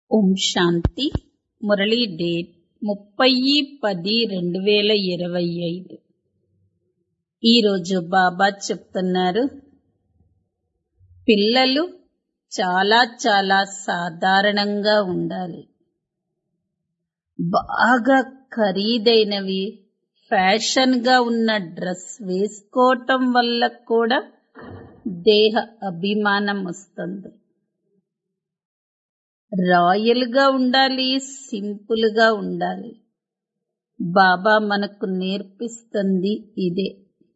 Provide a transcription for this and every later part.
ఓం శాంతి Murali date ముప్పై పది రెండు వేల ఇరవై ఐదు ఈరోజు బాబా చెప్తున్నారు పిల్లలు చాలా చాలా సాధారణంగా ఉండాలి బాగా ఖరీదైనవి ఫ్యాషన్ గా ఉన్న డ్రెస్ వేసుకోవటం వల్ల కూడా దేహ అభిమానం వస్తుంది రాయల్ గా ఉండాలి సింపుల్ గా ఉండాలి బాబా మనకు నేర్పిస్తుంది ఇదే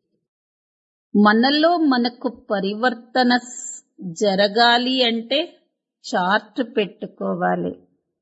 మనలో మనకు పరివర్తన జరగాలి అంటే చార్ట్ పెట్టుకోవాలి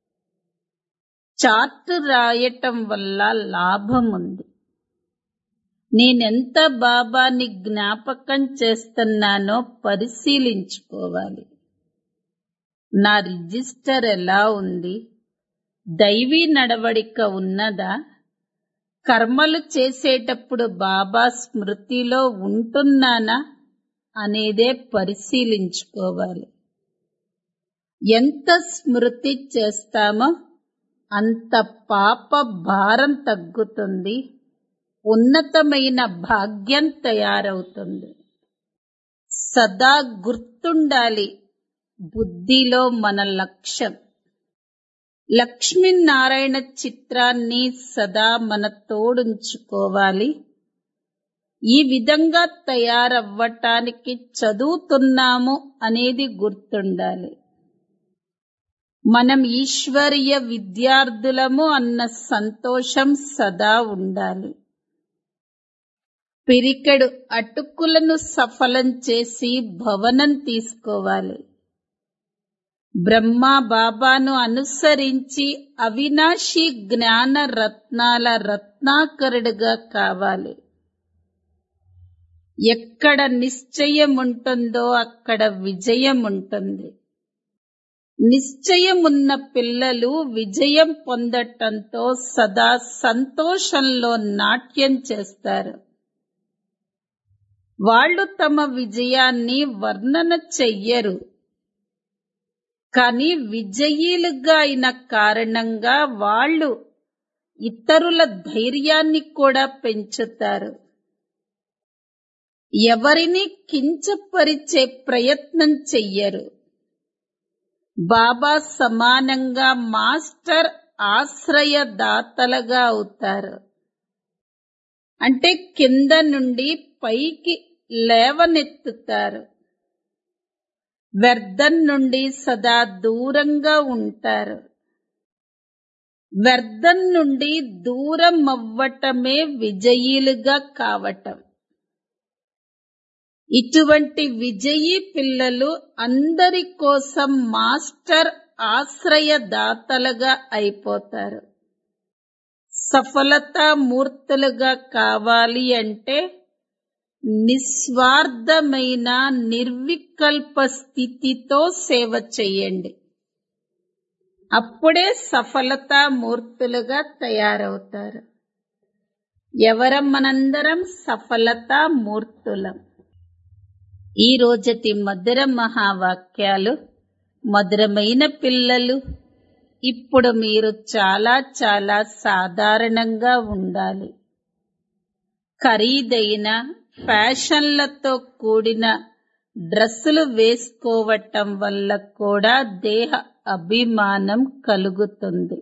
చార్ట్ రాయటం వల్ల లాభం ఉంది నేనెంత బాబాని జ్ఞాపకం చేస్తున్నానో పరిశీలించుకోవాలి నా రిజిస్టర్ ఎలా ఉంది దైవీ నడవడిక ఉన్నదా కర్మలు చేసేటప్పుడు బాబా స్మృతిలో ఉంటున్నానా అనేదే పరిశీలించుకోవాలి ఎంత స్మృతి చేస్తామో అంత పాప భారం తగ్గుతుంది ఉన్నతమైన భాగ్యం తయారవుతుంది సదా గుర్తుండాలి బుద్ధిలో మన లక్ష్యం లక్ష్మీనారాయణ చిత్రాన్ని సదా మన తోడుంచుకోవాలి ఈ విధంగా తయారవ్వటానికి చదువుతున్నాము అనేది గుర్తుండాలి మనం ఈశ్వరీయ విద్యార్థులము అన్న సంతోషం సదా ఉండాలి పిరికెడు అటుకులను సఫలం చేసి భవనం తీసుకోవాలి బ్రహ్మ బాబాను అనుసరించి అవినాశి జ్ఞాన రత్నాల రత్నాకరుడుగా కావాలి ఎక్కడ నిశ్చయం ఉంటుందో అక్కడ విజయం ఉంటుంది నిశ్చయం ఉన్న పిల్లలు విజయం పొందటంతో సదా సంతోషంలో నాట్యం చేస్తారు వాళ్ళు తమ విజయాన్ని వర్ణన చెయ్యరు కానీ విజయీలుగా అయిన కారణంగా వాళ్ళు ఇతరుల ధైర్యాన్ని కూడా పెంచుతారు ఎవరిని కించపరిచే ప్రయత్నం చెయ్యరు బాబా సమానంగా మాస్టర్ ఆశ్రయదాతలుగా అవుతారు అంటే కింద నుండి పైకి లేవనెత్తుతారు వ్యర్థం నుండి సదా దూరంగా ఉంటారు వ్యర్థం నుండి దూరం అవ్వటమే విజయీలుగా కావటం ఇటువంటి విజయీ పిల్లలు అందరి కోసం మాస్టర్ ఆశ్రయదాతలుగా అయిపోతారు సఫలతా మూర్తులుగా కావాలి అంటే నిస్వార్థమైన నిర్వికల్ప స్థితితో సేవ చేయండి అప్పుడే సఫలతా మూర్తులుగా తయారవుతారు ఎవరం మనందరం సఫలతా మూర్తులం ఈ రోజటి మధుర మహావాక్యాలు మధురమైన పిల్లలు ఇప్పుడు మీరు చాలా చాలా సాధారణంగా ఉండాలి ఖరీదైన ఫ్యాషన్లతో కూడిన డ్రెస్సులు వేసుకోవటం వల్ల కూడా దేహ అభిమానం కలుగుతుంది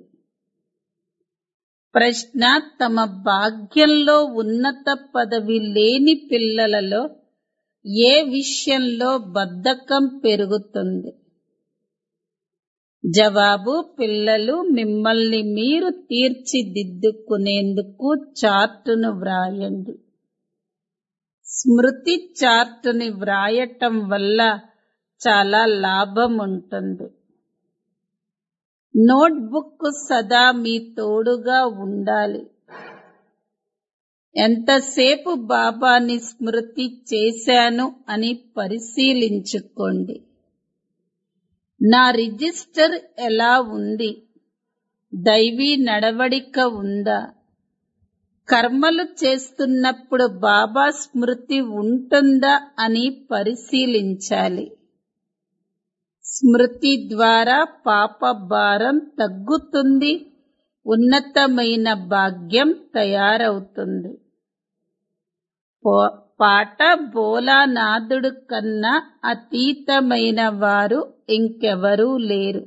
ప్రశ్న తమ భాగ్యంలో ఉన్నత పదవి లేని పిల్లలలో ఏ విషయంలో బద్ధకం పెరుగుతుంది జవాబు పిల్లలు మిమ్మల్ని మీరు తీర్చిదిద్దుకునేందుకు చార్టును వ్రాయండి స్మృతి చార్టుని వ్రాయటం వల్ల చాలా లాభం ఉంటుంది నోట్బుక్ సదా మీ తోడుగా ఉండాలి ఎంతసేపు బాబాని స్మృతి చేశాను అని పరిశీలించుకోండి నా రిజిస్టర్ ఎలా ఉంది దైవీ నడవడిక ఉందా కర్మలు చేస్తున్నప్పుడు బాబా స్మృతి ఉంటుందా అని పరిశీలించాలి స్మృతి ద్వారా పాప భారం తగ్గుతుంది ఉన్నతమైన భాగ్యం తయారవుతుంది పో- పాట బోలానాథుడు కన్నా అతీతమైన వారు ఇంకెవరూ లేరు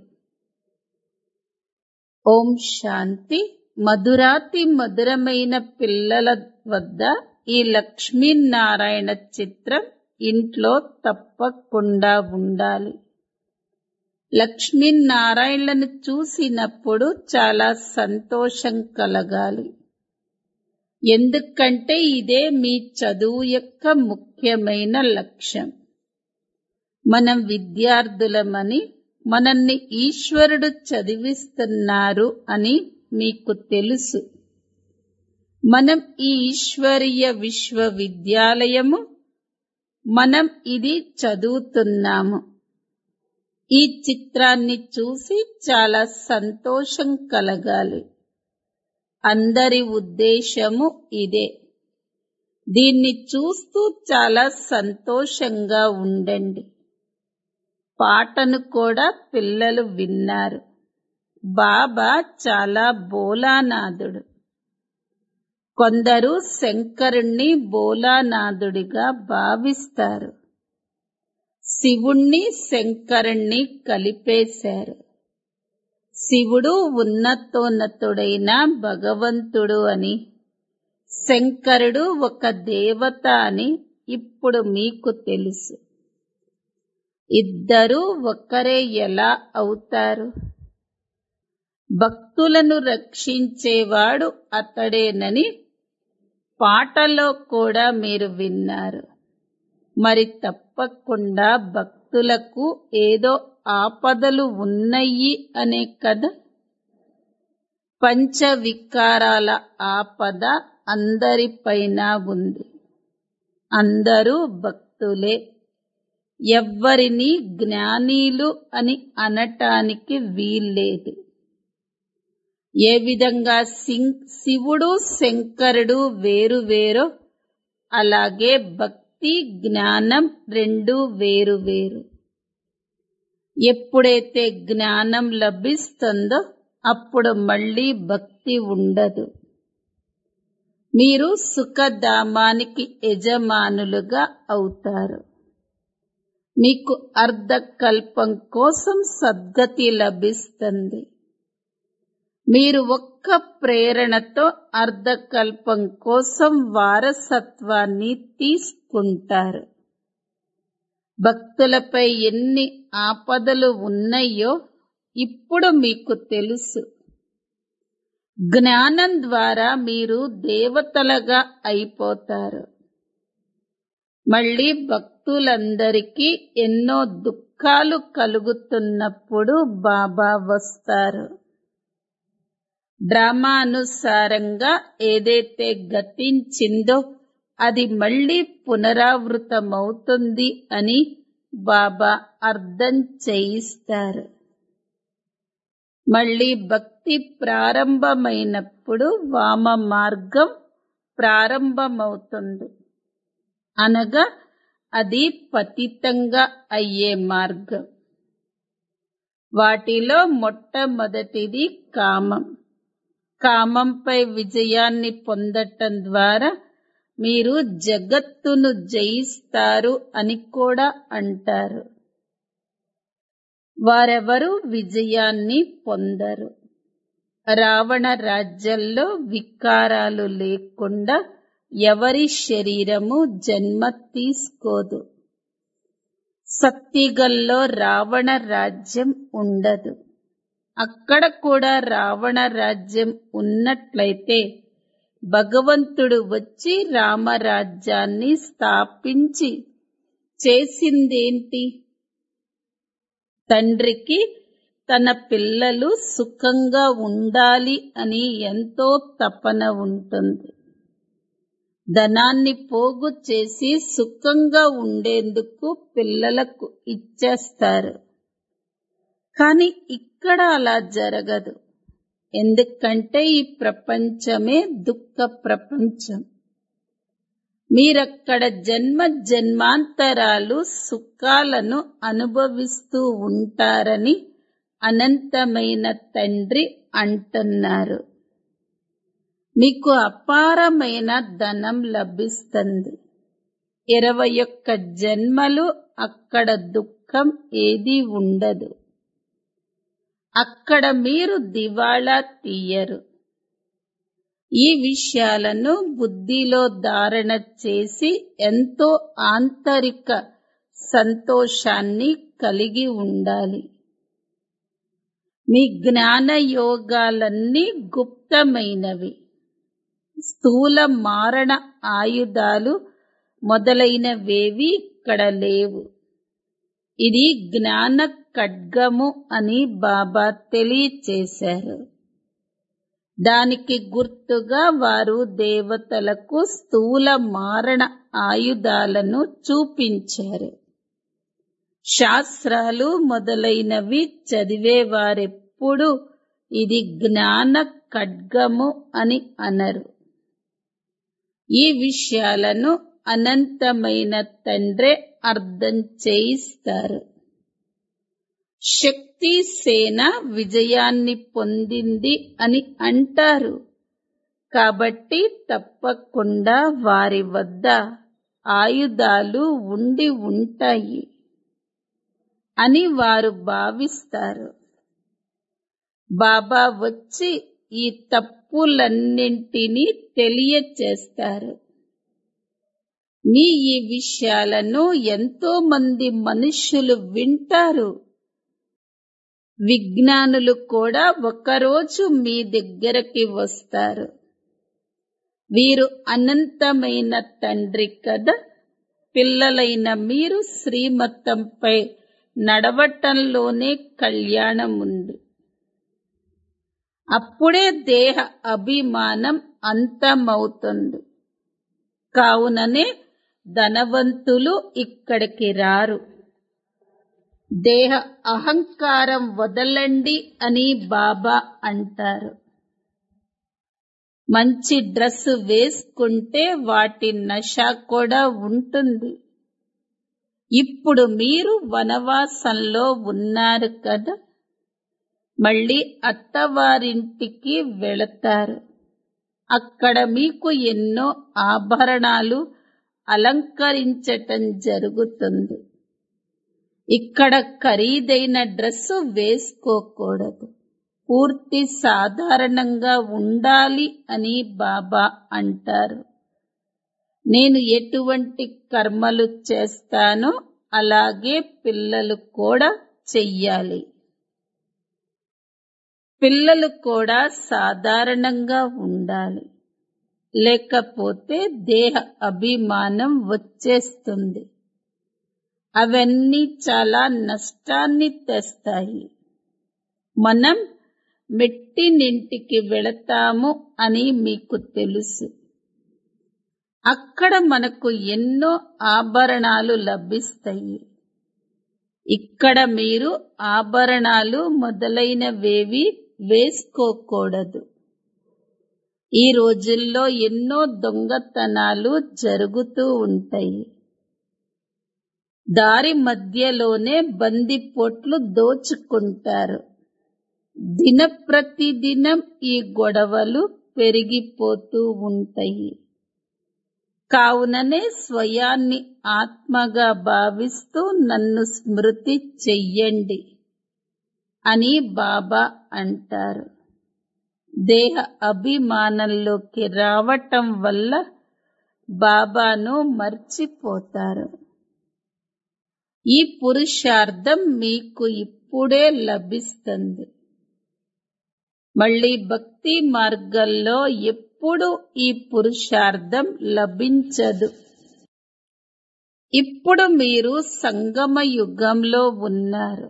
ఓం శాంతి మధురాతి మధురమైన పిల్లల వద్ద ఈ లక్ష్మీనారాయణ చిత్రం ఇంట్లో తప్పకుండా ఉండాలి లక్ష్మీనారాయణలను చూసినప్పుడు చాలా సంతోషం కలగాలి ఎందుకంటే ఇదే మీ చదువు యొక్క ముఖ్యమైన లక్ష్యం మనం విద్యార్థులమని మనల్ని ఈశ్వరుడు చదివిస్తున్నారు అని మీకు తెలుసు మనం ఈ ఈశ్వరీయ విశ్వవిద్యాలయము మనం ఇది చదువుతున్నాము ఈ చిత్రాన్ని చూసి చాలా సంతోషం కలగాలి అందరి ఉద్దేశము ఇదే దీన్ని చూస్తూ చాలా సంతోషంగా ఉండండి పాటను కూడా పిల్లలు విన్నారు బాబా చాలా బోలానాథుడు కొందరు శంకరుణ్ణి బోలానాథుడిగా భావిస్తారు శివుణ్ణి శంకరుణ్ణి కలిపేశారు శివుడు ఉన్నతోన్నతుడైన భగవంతుడు అని శంకరుడు ఒక దేవత అని ఇప్పుడు మీకు తెలుసు ఇద్దరూ ఒకరే ఎలా అవుతారు భక్తులను రక్షించేవాడు అతడేనని పాటలో కూడా మీరు విన్నారు మరి తప్పకుండా భక్తులకు ఏదో ఆపదలు ఉన్నాయి అనే కదా పంచ వికారాల ఆపద అందరిపైన ఉంది అందరూ భక్తులే ఎవ్వరిని జ్ఞానీలు అని అనటానికి వీల్లేదు ఏ విధంగా సింగ్ శివుడు శంకరుడు వేరు వేరో అలాగే భక్తి జ్ఞానం రెండు వేరు వేరు ఎప్పుడైతే జ్ఞానం లభిస్తుందో అప్పుడు మళ్ళీ భక్తి ఉండదు మీరు సుఖధామానికి యజమానులుగా అవుతారు మీకు అర్ధకల్పం కోసం సద్గతి లభిస్తుంది మీరు ఒక్క ప్రేరణతో అర్ధకల్పం కోసం వారసత్వాన్ని తీసుకుంటారు భక్తులపై ఎన్ని ఆపదలు ఉన్నాయో ఇప్పుడు మీకు తెలుసు జ్ఞానం ద్వారా మీరు దేవతలుగా అయిపోతారు మళ్ళీ భక్తులందరికీ ఎన్నో దుఃఖాలు కలుగుతున్నప్పుడు బాబా వస్తారు డ్రామానుసారంగా ఏదైతే గతించిందో అది మళ్ళీ పునరావృతమవుతుంది అని బాబా అర్థం చేయిస్తారు మళ్ళీ భక్తి ప్రారంభమైనప్పుడు వామ మార్గం ప్రారంభమవుతుంది అనగా అది పతితంగా అయ్యే మార్గం వాటిలో మొట్టమొదటిది కామం కామంపై విజయాన్ని పొందటం ద్వారా మీరు జగత్తును జయిస్తారు అని కూడా అంటారు వారెవరు విజయాన్ని పొందరు రావణ రాజ్యంలో వికారాలు లేకుండా ఎవరి శరీరము జన్మ తీసుకోదు సత్తిగల్లో రావణ రాజ్యం ఉండదు అక్కడ కూడా రావణ రాజ్యం ఉన్నట్లయితే భగవంతుడు వచ్చి రామరాజ్యాన్ని స్థాపించి చేసిందేంటి తండ్రికి తన పిల్లలు సుఖంగా ఉండాలి అని ఎంతో తపన ఉంటుంది ధనాన్ని పోగు చేసి సుఖంగా ఉండేందుకు పిల్లలకు ఇచ్చేస్తారు కానీ ఇక్కడ అలా జరగదు ఎందుకంటే ఈ ప్రపంచమే దుఃఖ ప్రపంచం మీరక్కడ జన్మ జన్మాంతరాలు సుఖాలను అనుభవిస్తూ ఉంటారని అనంతమైన తండ్రి అంటున్నారు మీకు అపారమైన ధనం లభిస్తుంది ఇరవై ఒక్క జన్మలు అక్కడ దుఃఖం ఏదీ ఉండదు అక్కడ మీరు దివాళా తీయరు ఈ విషయాలను బుద్ధిలో ధారణ చేసి ఎంతో ఆంతరిక సంతోషాన్ని కలిగి ఉండాలి మీ జ్ఞాన యోగాలన్నీ గుప్తమైనవి స్థూల మారణ ఆయుధాలు మొదలైనవేవి ఇక్కడ లేవు ఇది జ్ఞాన ఖడ్గము అని బాబా తెలియచేశారు దానికి గుర్తుగా వారు దేవతలకు స్థూల మారణ ఆయుధాలను చూపించారు శాస్త్రాలు మొదలైనవి చదివేవారెప్పుడు ఇది జ్ఞాన ఖడ్గము అని అనరు ఈ విషయాలను అనంతమైన తండ్రే అర్థం చేయిస్తారు శక్తి సేన విజయాన్ని పొందింది అని అంటారు కాబట్టి తప్పకుండా వారి వద్ద ఆయుధాలు ఉండి ఉంటాయి అని వారు భావిస్తారు బాబా వచ్చి ఈ తప్పులన్నింటినీ తెలియచేస్తారు మీ ఈ విషయాలను ఎంతో మంది మనుష్యులు వింటారు విజ్ఞానులు కూడా ఒకరోజు మీ దగ్గరకి వస్తారు వీరు అనంతమైన తండ్రి కదా పిల్లలైన మీరు శ్రీమతంపై నడవటంలోనే కళ్యాణం ఉంది అప్పుడే దేహ అభిమానం అంతమవుతుంది కావుననే ధనవంతులు ఇక్కడికి రారు దేహ అహంకారం వదలండి అని బాబా అంటారు మంచి డ్రెస్ వేసుకుంటే వాటి నష కూడా ఉంటుంది ఇప్పుడు మీరు వనవాసంలో ఉన్నారు కదా మళ్ళీ అత్తవారింటికి వెళతారు అక్కడ మీకు ఎన్నో ఆభరణాలు అలంకరించటం జరుగుతుంది ఇక్కడ ఖరీదైన డ్రెస్సు వేసుకోకూడదు పూర్తి సాధారణంగా ఉండాలి అని బాబా అంటారు నేను ఎటువంటి కర్మలు చేస్తానో అలాగే పిల్లలు కూడా చెయ్యాలి పిల్లలు కూడా సాధారణంగా ఉండాలి లేకపోతే దేహ అభిమానం వచ్చేస్తుంది అవన్నీ చాలా నష్టాన్ని తెస్తాయి మనం మెట్టినింటికి వెళతాము అని మీకు తెలుసు అక్కడ మనకు ఎన్నో ఆభరణాలు లభిస్తాయి ఇక్కడ మీరు ఆభరణాలు మొదలైనవేవి వేసుకోకూడదు ఈ రోజుల్లో ఎన్నో దొంగతనాలు జరుగుతూ ఉంటాయి దారి మధ్యలోనే బందిపోట్లు దోచుకుంటారు దినప్రతిదినం ఈ గొడవలు పెరిగిపోతూ ఉంటాయి కావుననే స్వయాన్ని ఆత్మగా భావిస్తూ నన్ను స్మృతి చెయ్యండి అని బాబా అంటారు దేహ అభిమానంలోకి రావటం వల్ల బాబాను మర్చిపోతారు ఈ పురుషార్థం మీకు ఇప్పుడే లభిస్తుంది మళ్ళీ భక్తి మార్గంలో ఎప్పుడు ఈ పురుషార్థం లభించదు ఇప్పుడు మీరు సంగమ యుగంలో ఉన్నారు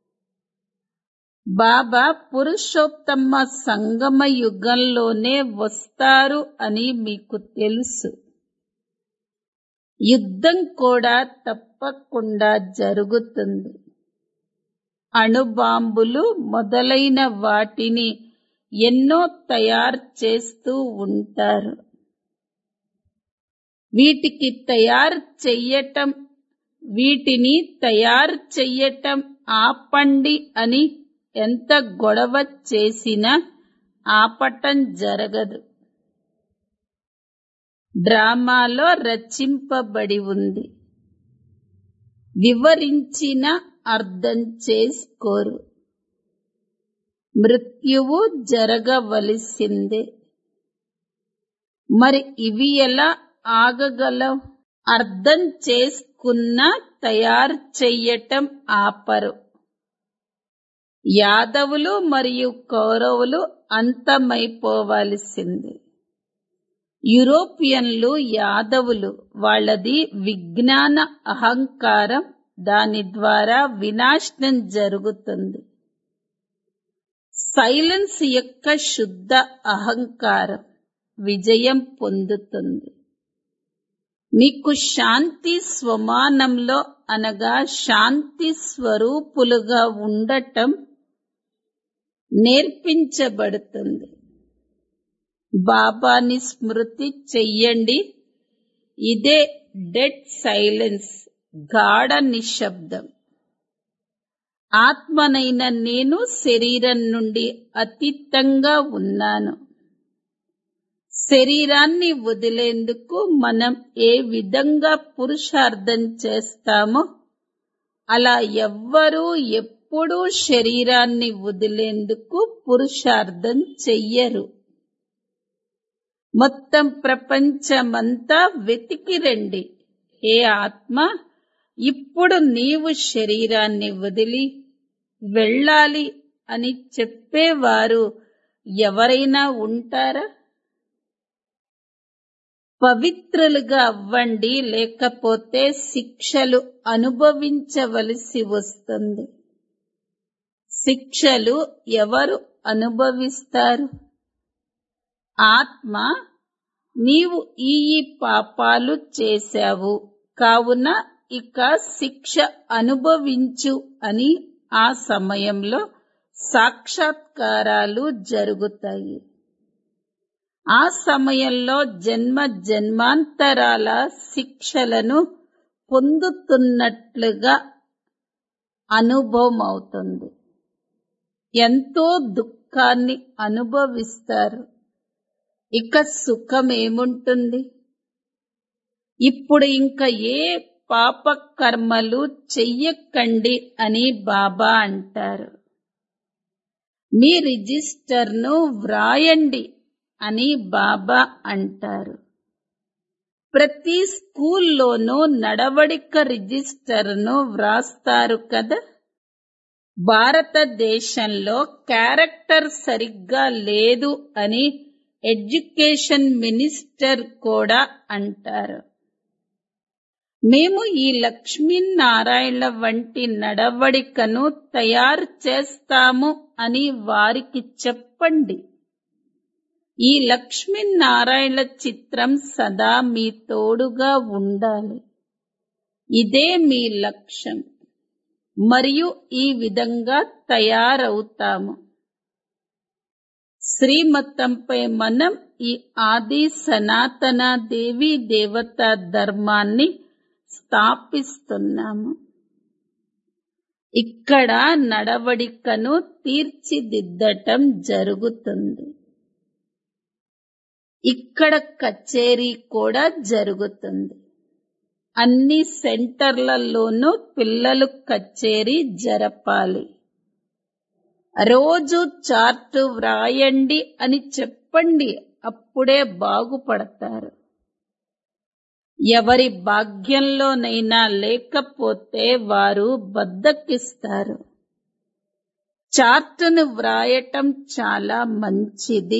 బాబా పురుషోత్తమ సంగమ యుగంలోనే వస్తారు అని మీకు తెలుసు యుద్ధం కూడా తప్పకుండా జరుగుతుంది అణుబాంబులు మొదలైన వాటిని ఎన్నో తయారు చేస్తూ ఉంటారు వీటికి తయారు చెయ్యటం వీటిని తయారు చెయ్యటం ఆపండి అని ఎంత గొడవ చేసినా ఆపటం జరగదు డ్రామాలో రచింపబడి ఉంది వివరించిన అర్థం చేసుకోరు మృత్యువు జరగవలసిందే మరి ఇవి ఎలా ఆగగలవు అర్థం చేసుకున్నా తయారు చెయ్యటం ఆపరు యాదవులు మరియు కౌరవులు అంతమైపోవలసింది యూరోపియన్లు యాదవులు వాళ్ళది విజ్ఞాన అహంకారం దాని ద్వారా వినాశనం జరుగుతుంది సైలెన్స్ యొక్క శుద్ధ అహంకారం విజయం పొందుతుంది మీకు శాంతి స్వమానంలో అనగా శాంతి స్వరూపులుగా ఉండటం నేర్పించబడుతుంది బాబాని స్మృతి చెయ్యండి ఇదే డెడ్ సైలెన్స్ గాఢ నిశ్శబ్దం ఆత్మనైన నేను శరీరం నుండి అతీతంగా ఉన్నాను శరీరాన్ని వదిలేందుకు మనం ఏ విధంగా పురుషార్థం చేస్తామో అలా ఎవ్వరూ ఎప్పుడూ శరీరాన్ని వదిలేందుకు పురుషార్థం చెయ్యరు మొత్తం ప్రపంచమంతా వెతికి రండి హే ఆత్మ ఇప్పుడు నీవు శరీరాన్ని వదిలి వెళ్ళాలి అని చెప్పేవారు ఎవరైనా ఉంటారా పవిత్రులుగా అవ్వండి లేకపోతే శిక్షలు అనుభవించవలసి వస్తుంది శిక్షలు ఎవరు అనుభవిస్తారు ఆత్మ నీవు ఈ ఈ పాపాలు చేశావు కావున ఇక శిక్ష అనుభవించు అని ఆ సమయంలో సాక్షాత్కారాలు జరుగుతాయి ఆ సమయంలో జన్మ జన్మాంతరాల శిక్షలను పొందుతున్నట్లుగా అనుభవం అవుతుంది ఎంతో దుఃఖాన్ని అనుభవిస్తారు ఇక సుఖం ఏముంటుంది ఇప్పుడు ఇంకా ఏ పాప కర్మలు చెయ్యకండి అని బాబా అంటారు మీ రిజిస్టర్ను వ్రాయండి అని బాబా అంటారు ప్రతి స్కూల్లోనూ నడవడిక రిజిస్టర్ను వ్రాస్తారు కదా భారతదేశంలో క్యారెక్టర్ సరిగ్గా లేదు అని ఎడ్యుకేషన్ మినిస్టర్ కూడా అంటారు మేము ఈ లక్ష్మీనారాయణ వంటి నడవడికను తయారు చేస్తాము అని వారికి చెప్పండి ఈ లక్ష్మీనారాయణ చిత్రం సదా మీ తోడుగా ఉండాలి ఇదే మీ లక్ష్యం మరియు ఈ విధంగా తయారవుతాము శ్రీమతంపై మనం ఈ ఆది సనాతన దేవి దేవత ధర్మాన్ని స్థాపిస్తున్నాము ఇక్కడ నడవడికను తీర్చిదిద్దటం జరుగుతుంది ఇక్కడ కచేరీ కూడా జరుగుతుంది అన్ని సెంటర్లలోనూ పిల్లలు కచేరీ జరపాలి రోజు చార్టు వ్రాయండి అని చెప్పండి అప్పుడే బాగుపడతారు ఎవరి భాగ్యంలోనైనా లేకపోతే వారు బద్దకిస్తారు చార్టును వ్రాయటం చాలా మంచిది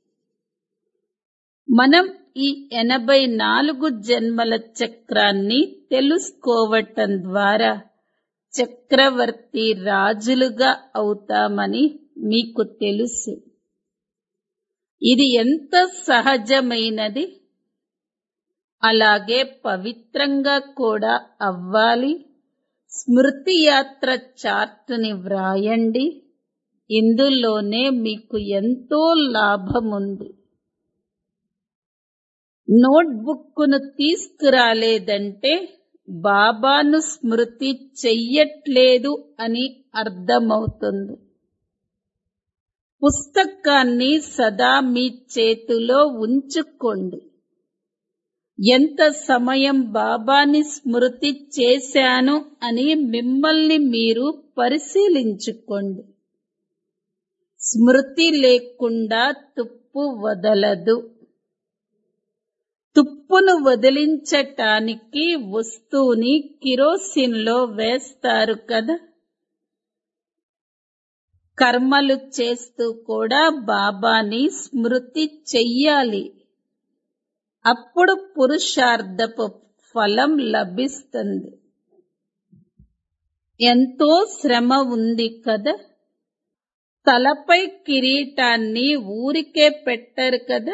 మనం ఈ ఎనభై నాలుగు జన్మల చక్రాన్ని తెలుసుకోవటం ద్వారా చక్రవర్తి రాజులుగా అవుతామని మీకు తెలుసు ఇది ఎంత సహజమైనది అలాగే పవిత్రంగా కూడా అవ్వాలి స్మృతి యాత్ర చార్టుని వ్రాయండి ఇందులోనే మీకు ఎంతో లాభముంది నోట్బుక్ను తీసుకురాలేదంటే బాబాను స్మృతి చెయ్యట్లేదు అని అర్థమవుతుంది పుస్తకాన్ని సదా మీ చేతిలో ఉంచుకోండి ఎంత సమయం బాబాని స్మృతి చేశాను అని మిమ్మల్ని మీరు పరిశీలించుకోండి స్మృతి లేకుండా తుప్పు వదలదు తుప్పును వదిలించటానికి వస్తువుని కిరోసిన్లో వేస్తారు కదా కర్మలు చేస్తూ కూడా బాబాని స్మృతి చెయ్యాలి అప్పుడు పురుషార్థపు ఫలం లభిస్తుంది ఎంతో శ్రమ ఉంది కదా తలపై కిరీటాన్ని ఊరికే పెట్టరు కదా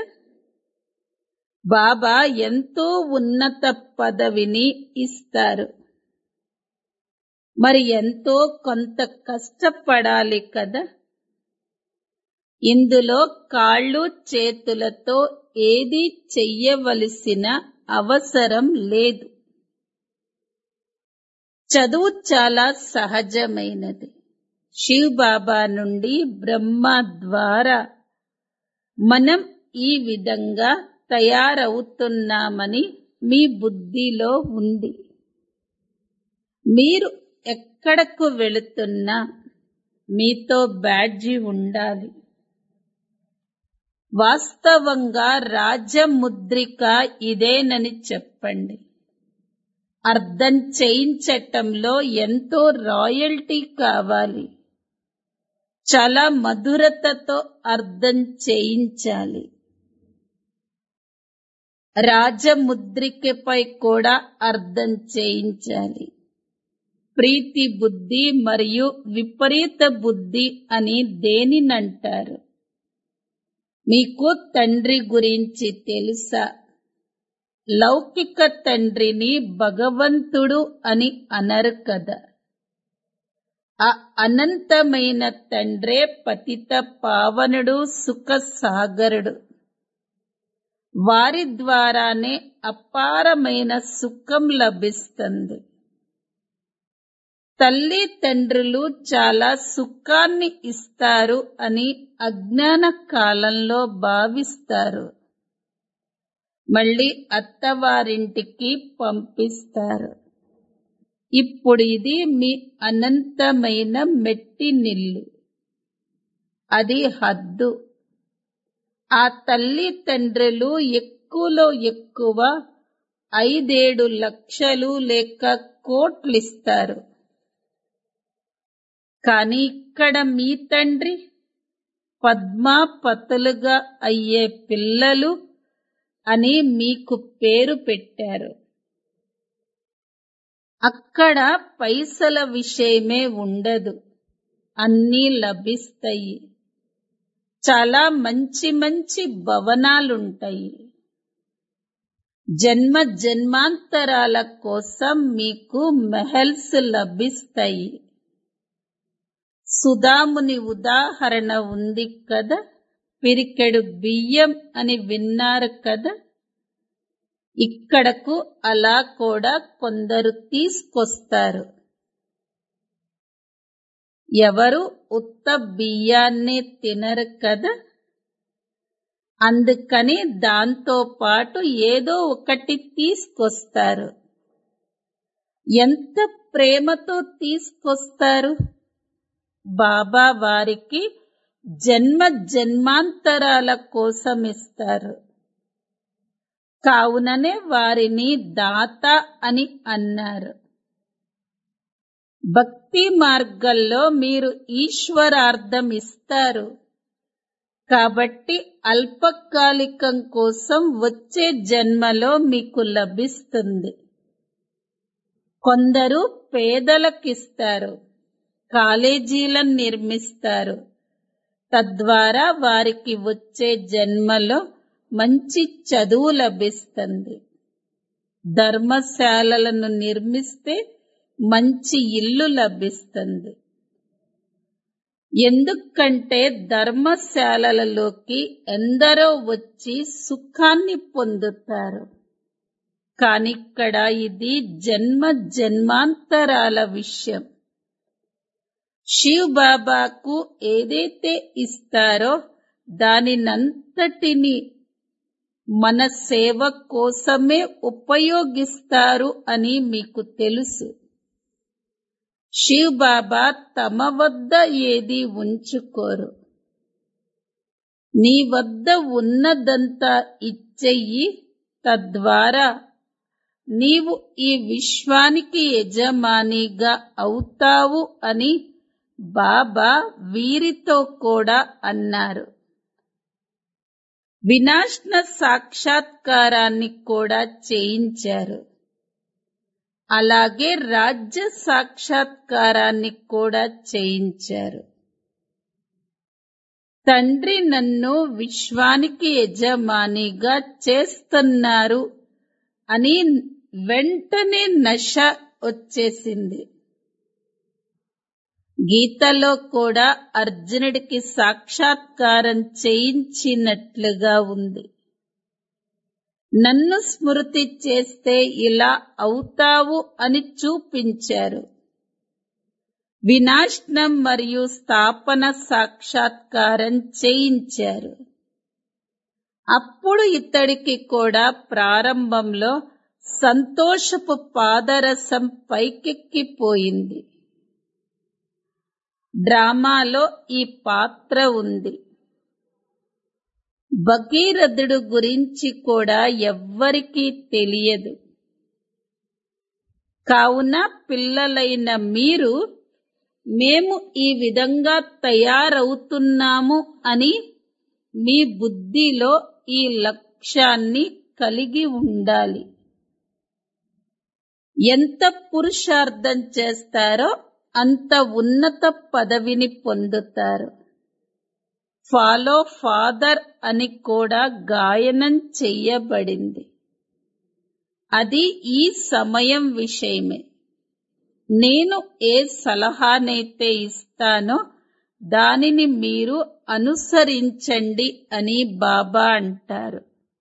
బాబా ఎంతో ఉన్నత పదవిని ఇస్తారు మరి ఎంతో కొంత కష్టపడాలి కదా ఇందులో కాళ్ళు చేతులతో ఏది చెయ్యవలసిన అవసరం లేదు చదువు చాలా సహజమైనది శివ్ బాబా నుండి బ్రహ్మ ద్వారా మనం ఈ విధంగా తయారవుతున్నామని మీ బుద్ధిలో ఉంది మీరు ఎక్కడకు వెళుతున్నా మీతో బ్యాడ్జి ఉండాలి వాస్తవంగా రాజముద్రిక ఇదేనని చెప్పండి అర్థం చేయించటంలో ఎంతో రాయల్టీ కావాలి చాలా మధురతతో అర్థం చేయించాలి రాజముద్రికపై కూడా అర్థం చేయించాలి ప్రీతి బుద్ధి మరియు విపరీత బుద్ధి అని దేనినంటారు మీకు తండ్రి గురించి తెలుసా లౌకిక తండ్రిని భగవంతుడు అని అనరు కదా ఆ అనంతమైన తండ్రే పతిత పావనుడు సుఖ సాగరుడు వారి ద్వారానే అపారమైన సుఖం లభిస్తుంది తల్లి తండ్రులు చాలా సుఖాన్ని ఇస్తారు అని అజ్ఞాన కాలంలో భావిస్తారు మళ్ళీ అత్తవారింటికి పంపిస్తారు ఇప్పుడు ఇది మీ అనంతమైన మెట్టి నిల్లు అది హద్దు ఆ తల్లి తండ్రులు ఎక్కువలో ఎక్కువ ఐదేడు లక్షలు లేక కోట్లిస్తారు కాని ఇక్కడ మీ తండ్రి పద్మాపతులుగా అయ్యే పిల్లలు అని మీకు పేరు పెట్టారు అక్కడ పైసల విషయమే ఉండదు అన్నీ లభిస్తాయి చాలా మంచి మంచి భవనాలుంటాయి జన్మ జన్మాంతరాల కోసం మీకు మెహల్స్ లభిస్తాయి సుధాముని ఉదాహరణ ఉంది కదా పిరికెడు బియ్యం అని విన్నారు కదా ఇక్కడకు అలా కూడా కొందరు తీసుకొస్తారు ఎవరు ఉత్త బియ్యాన్ని తినరు కదా అందుకని దాంతో పాటు ఏదో ఒకటి తీసుకొస్తారు ఎంత ప్రేమతో తీసుకొస్తారు బాబా వారికి జన్మ జన్మాంతరాల కోసం ఇస్తారు కావుననే వారిని దాత అని అన్నారు భక్తి మార్గంలో మీరు ఈశ్వరార్థం ఇస్తారు కాబట్టి అల్పకాలికం కోసం వచ్చే జన్మలో మీకు లభిస్తుంది కొందరు పేదలకిస్తారు కాలేజీలను నిర్మిస్తారు తద్వారా వారికి వచ్చే జన్మలో మంచి చదువు లభిస్తుంది ధర్మశాలలను నిర్మిస్తే మంచి ఇల్లు లభిస్తుంది ఎందుకంటే ధర్మశాలలలోకి ఎందరో వచ్చి సుఖాన్ని పొందుతారు కానిక్కడ ఇది జన్మ జన్మాంతరాల విషయం శివ్ బాబాకు ఏదైతే ఇస్తారో దానినంతటిని మన సేవ కోసమే ఉపయోగిస్తారు అని మీకు తెలుసు శివ్ బాబా తమ వద్ద ఏది ఉంచుకోరు నీ వద్ద ఉన్నదంతా ఇచ్చెయ్యి తద్వారా నీవు ఈ విశ్వానికి యజమానిగా అవుతావు అని బాబా వీరితో కూడా అన్నారు వినాశన సాక్షాత్కారాన్ని కూడా చేయించారు అలాగే రాజ్య సాక్షాత్కారాన్ని కూడా చేయించారు తండ్రి నన్ను విశ్వానికి యజమానిగా చేస్తున్నారు అని వెంటనే నశ వచ్చేసింది గీతలో కూడా అర్జునుడికి సాక్షాత్కారం చేయించినట్లుగా ఉంది నన్ను స్మృతి చేస్తే ఇలా అవుతావు అని చూపించారు వినాశనం మరియు స్థాపన సాక్షాత్కారం చేయించారు అప్పుడు ఇతడికి కూడా ప్రారంభంలో సంతోషపు పాదరసం పైకెక్కిపోయింది డ్రామాలో ఈ పాత్ర ఉంది భగీరథుడు గురించి కూడా ఎవ్వరికీ తెలియదు కావున పిల్లలైన మీరు మేము ఈ విధంగా తయారవుతున్నాము అని మీ బుద్ధిలో ఈ లక్ష్యాన్ని కలిగి ఉండాలి ఎంత పురుషార్థం చేస్తారో అంత ఉన్నత పదవిని పొందుతారు ఫాలో ఫాదర్ అని కూడా గాయనం చెయ్యబడింది అది ఈ సమయం విషయమే నేను ఏ సలహానైతే ఇస్తానో దానిని మీరు అనుసరించండి అని బాబా అంటారు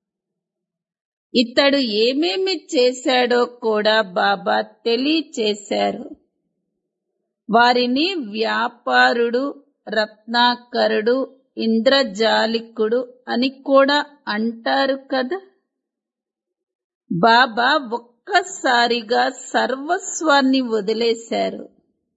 ఇతడు ఏమేమి చేశాడో కూడా బాబా తెలియచేశారు వారిని వ్యాపారుడు రత్నాకరుడు ఇంద్రజాలికుడు అని కూడా అంటారు కదా బాబా ఒక్కసారిగా సర్వస్వాన్ని వదిలేశారు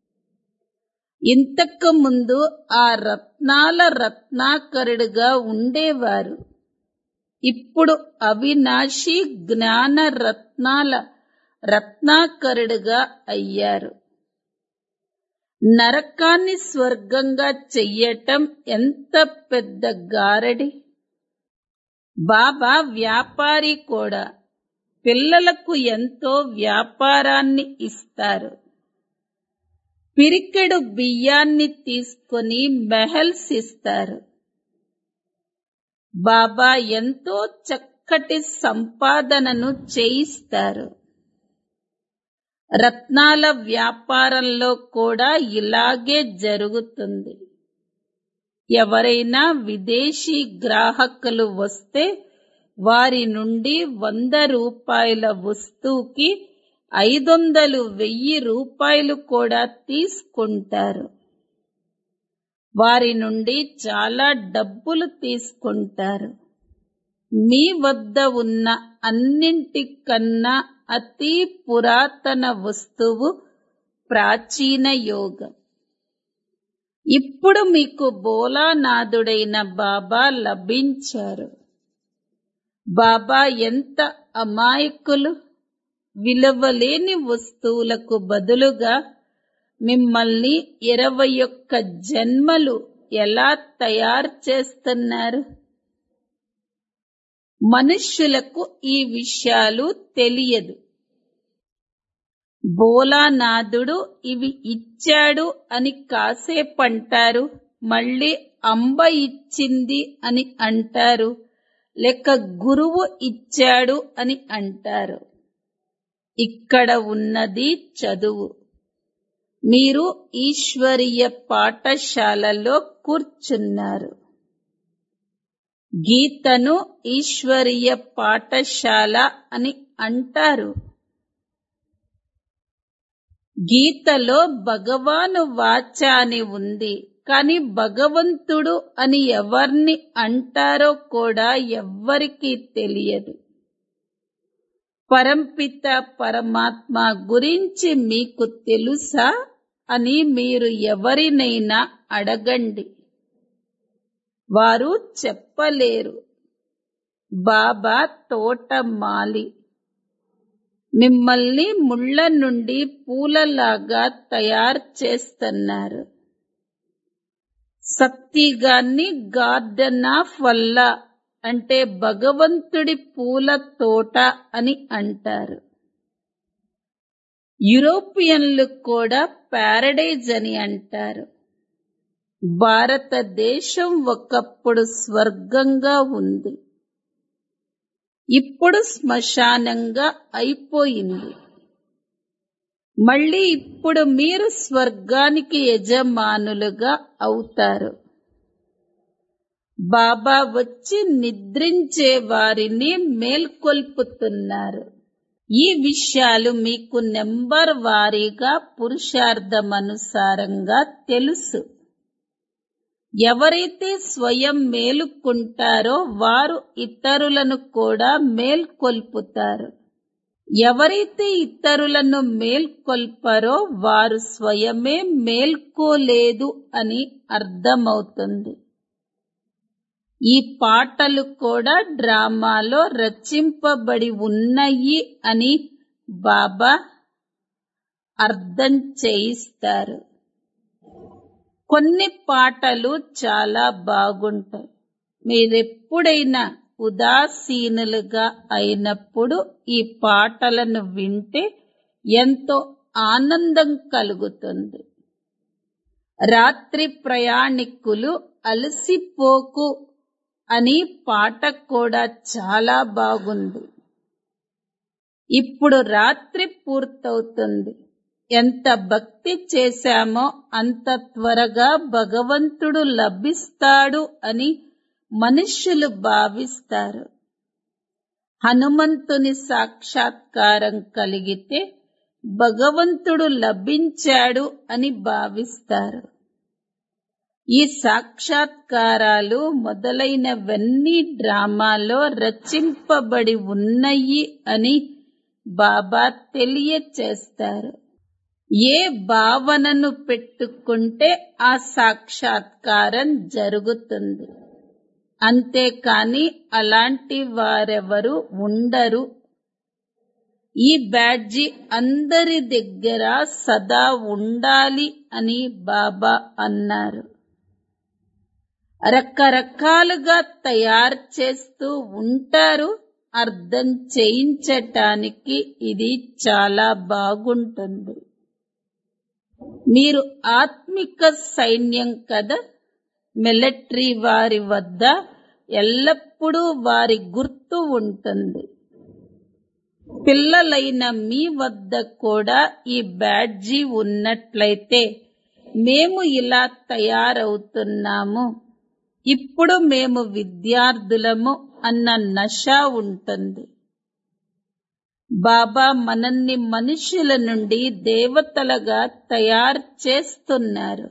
ఇంతకు ముందు ఆ రత్నాల రత్నాకరుడుగా ఉండేవారు ఇప్పుడు అవినాశి జ్ఞాన రత్నాల రత్నాకరుడుగా అయ్యారు నరకాన్ని స్వర్గంగా చెయ్యటం ఎంత పెద్ద గారడి బాబా వ్యాపారి కూడా పిల్లలకు ఎంతో వ్యాపారాన్ని ఇస్తారు పిరికెడు బియ్యాన్ని తీసుకొని మెహల్స్ ఇస్తారు బాబా ఎంతో చక్కటి సంపాదనను చేయిస్తారు రత్నాల వ్యాపారంలో కూడా ఇలాగే జరుగుతుంది ఎవరైనా విదేశీ గ్రాహకులు వస్తే వారి నుండి వంద రూపాయల వస్తువుకి ఐదొందలు వెయ్యి రూపాయలు కూడా తీసుకుంటారు వారి నుండి చాలా డబ్బులు తీసుకుంటారు మీ వద్ద ఉన్న అన్నింటికన్నా అతి పురాతన వస్తువు ప్రాచీన యోగం ఇప్పుడు మీకు బోలానాథుడైన బాబా లభించారు బాబా ఎంత అమాయకులు విలువలేని వస్తువులకు బదులుగా మిమ్మల్ని ఇరవై ఒక్క జన్మలు ఎలా తయారు చేస్తున్నారు మనుష్యులకు ఈ విషయాలు తెలియదు బోలానాథుడు ఇవి ఇచ్చాడు అని కాసేపంటారు మళ్ళీ అంబ ఇచ్చింది అని అంటారు లేక గురువు ఇచ్చాడు అని అంటారు ఇక్కడ ఉన్నది చదువు మీరు ఈశ్వరీయ పాఠశాలలో కూర్చున్నారు గీతను ఈశ్వరీయ పాఠశాల అని అంటారు గీతలో భగవాను వాచ అని ఉంది కాని భగవంతుడు అని ఎవర్ని అంటారో కూడా ఎవ్వరికీ తెలియదు పరంపిత పరమాత్మ గురించి మీకు తెలుసా అని మీరు ఎవరినైనా అడగండి వారు చెప్పలేరు బాబా తోటమాలి మిమ్మల్ని ముళ్ళ నుండి పూలలాగా తయారు చేస్తున్నారు సత్తిగాన్ని గార్డెన్ ఆఫ్ వల్ల అంటే భగవంతుడి పూల తోట అని అంటారు యూరోపియన్లు కూడా ప్యారడైజ్ అని అంటారు భారతదేశం ఒకప్పుడు స్వర్గంగా ఉంది ఇప్పుడు శ్మశానంగా అయిపోయింది మళ్ళీ ఇప్పుడు మీరు స్వర్గానికి యజమానులుగా అవుతారు బాబా వచ్చి నిద్రించే వారిని మేల్కొల్పుతున్నారు ఈ విషయాలు మీకు నెంబర్ వారీగా పురుషార్థమనుసారంగా తెలుసు ఎవరైతే స్వయం మేలుకుంటారో వారు ఇతరులను కూడా మేల్కొల్పుతారు ఎవరైతే ఇతరులను మేల్కొల్పరో వారు స్వయమే మేల్కోలేదు అని అర్థమవుతుంది ఈ పాటలు కూడా డ్రామాలో రచింపబడి ఉన్నాయి అని బాబా అర్థం చేయిస్తారు కొన్ని పాటలు చాలా బాగుంటాయి మీరెప్పుడైనా ఉదాసీనులుగా అయినప్పుడు ఈ పాటలను వింటే ఎంతో ఆనందం కలుగుతుంది రాత్రి ప్రయాణికులు అలసిపోకు అని పాట కూడా చాలా బాగుంది ఇప్పుడు రాత్రి పూర్తవుతుంది ఎంత భక్తి చేశామో అంత త్వరగా భగవంతుడు లభిస్తాడు అని మనుష్యులు భావిస్తారు హనుమంతుని సాక్షాత్కారం కలిగితే భగవంతుడు లభించాడు అని భావిస్తారు ఈ సాక్షాత్కారాలు మొదలైనవన్నీ డ్రామాలో రచింపబడి ఉన్నాయి అని బాబా తెలియచేస్తారు ఏ భావనను పెట్టుకుంటే ఆ సాక్షాత్కారం జరుగుతుంది అంతేకాని అలాంటి వారెవరు ఉండరు ఈ బ్యాడ్జి అందరి దగ్గర సదా ఉండాలి అని బాబా అన్నారు రకరకాలుగా తయారు చేస్తూ ఉంటారు అర్థం చేయించటానికి ఇది చాలా బాగుంటుంది మీరు ఆత్మిక సైన్యం కదా మిలిటరీ వారి వద్ద ఎల్లప్పుడూ వారి గుర్తు ఉంటుంది పిల్లలైన మీ వద్ద కూడా ఈ బ్యాడ్జీ ఉన్నట్లయితే మేము ఇలా తయారవుతున్నాము ఇప్పుడు మేము విద్యార్థులము అన్న నష ఉంటుంది బాబా మనల్ని మనుషుల నుండి దేవతలుగా తయారు చేస్తున్నారు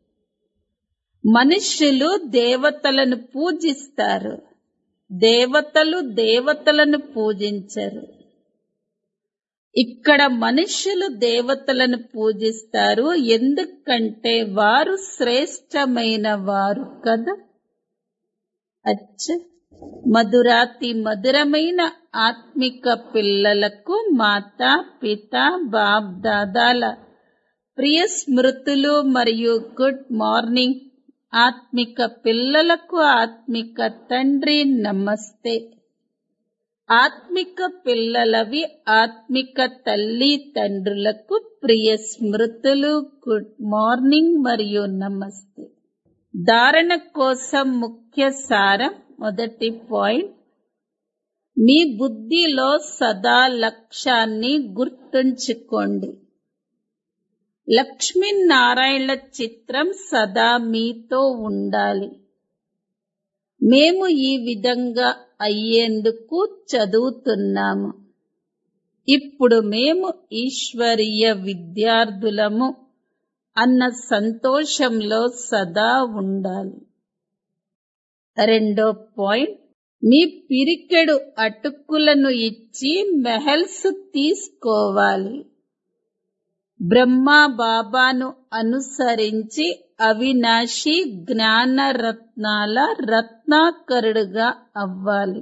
మనుష్యులు దేవతలను పూజిస్తారు దేవతలు దేవతలను పూజించరు ఇక్కడ మనుష్యులు దేవతలను పూజిస్తారు ఎందుకంటే వారు శ్రేష్టమైన వారు కదా అచ్చ మధురాతి మధురమైన ఆత్మిక పిల్లలకు మాతా పిత బాప్ దాదాల ప్రియ స్మృతులు మరియు గుడ్ మార్నింగ్ ఆత్మిక పిల్లలకు ఆత్మిక తండ్రి నమస్తే ఆత్మిక పిల్లలవి ఆత్మిక తల్లి తండ్రులకు ప్రియ స్మృతులు గుడ్ మార్నింగ్ మరియు నమస్తే ధారణ కోసం ముఖ్య సారం మొదటి పాయింట్ మీ బుద్ధిలో సదా లక్ష్యాన్ని గుర్తుంచుకోండి లక్ష్మీనారాయణల చిత్రం సదా మీతో ఉండాలి మేము ఈ విధంగా అయ్యేందుకు చదువుతున్నాము ఇప్పుడు మేము ఈశ్వరీయ విద్యార్థులము అన్న సంతోషంలో సదా ఉండాలి రెండో పాయింట్ మీ పిరికెడు అటుకులను ఇచ్చి మెహల్స్ తీసుకోవాలి బ్రహ్మా బాబాను అనుసరించి అవినాశి జ్ఞాన రత్నాల రత్నాకరుడుగా అవ్వాలి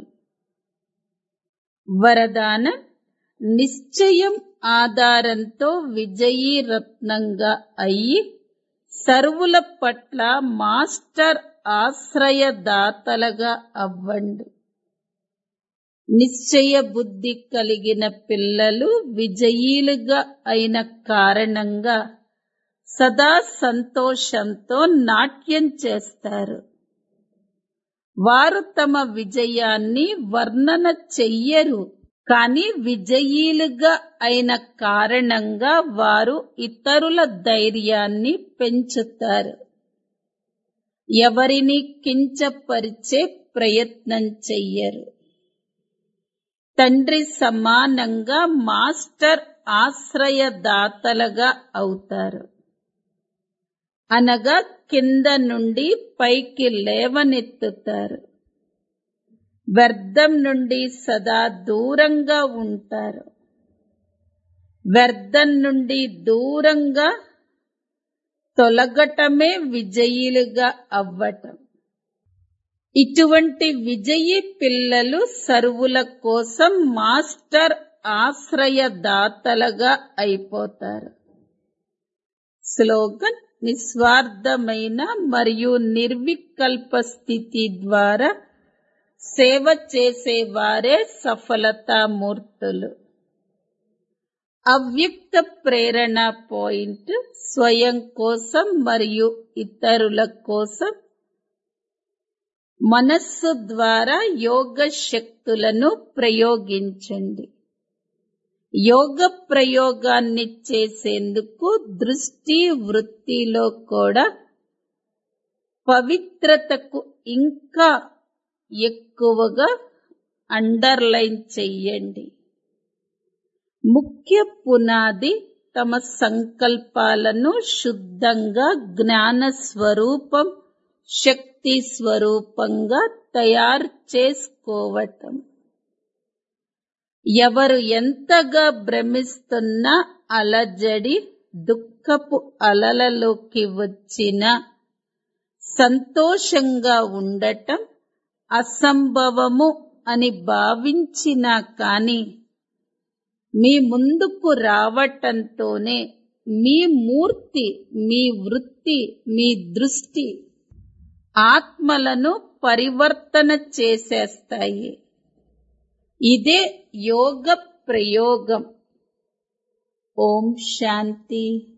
వరదాన నిశ్చయం ఆధారంతో విజయీ రత్నంగా అయి సర్వుల పట్ల మాస్టర్ ఆశ్రయదాతలుగా అవ్వండి నిశ్చయ బుద్ధి కలిగిన పిల్లలు విజయీలుగా అయిన కారణంగా సదా సంతోషంతో నాట్యం చేస్తారు వారు తమ విజయాన్ని వర్ణన చెయ్యరు కానీ విజయీలుగా అయిన కారణంగా వారు ఇతరుల ధైర్యాన్ని పెంచుతారు ఎవరిని కించపరిచే ప్రయత్నం చెయ్యరు తండ్రి సమానంగా మాస్టర్ ఆశ్రయదాతలుగా అవుతారు అనగా కింద నుండి పైకి లేవనెత్తుతారు వ్యర్థం నుండి సదా దూరంగా ఉంటారు వ్యర్థం నుండి దూరంగా తొలగటమే విజయీలుగా అవ్వటం ఇటువంటి విజయీ పిల్లలు సర్వుల కోసం మాస్టర్ ఆశ్రయదాతలుగా అయిపోతారు స్లోగన్ నిస్వార్థమైన మరియు నిర్వికల్ప స్థితి ద్వారా సేవ చేసేవారే సఫలతామూర్తులు అవ్యక్త ప్రేరణ పాయింట్ స్వయం కోసం మరియు ఇతరుల కోసం మనస్సు ద్వారా యోగ శక్తులను ప్రయోగించండి యోగ ప్రయోగాన్ని చేసేందుకు దృష్టి వృత్తిలో కూడా పవిత్రతకు ఇంకా ఎక్కువగా అండర్లైన్ చెయ్యండి ముఖ్య పునాది తమ సంకల్పాలను శుద్ధంగా జ్ఞాన స్వరూపం శక్తి స్వరూపంగా తయారు చేసుకోవటం ఎవరు ఎంతగా భ్రమిస్తున్నా అలజడి దుఃఖపు అలలలోకి వచ్చిన సంతోషంగా ఉండటం అసంభవము అని భావించినా కాని మీ ముందుకు రావటంతోనే మీ మూర్తి మీ వృత్తి మీ దృష్టి ఆత్మలను పరివర్తన చేసేస్తాయి ఇదే యోగ ప్రయోగం ఓం శాంతి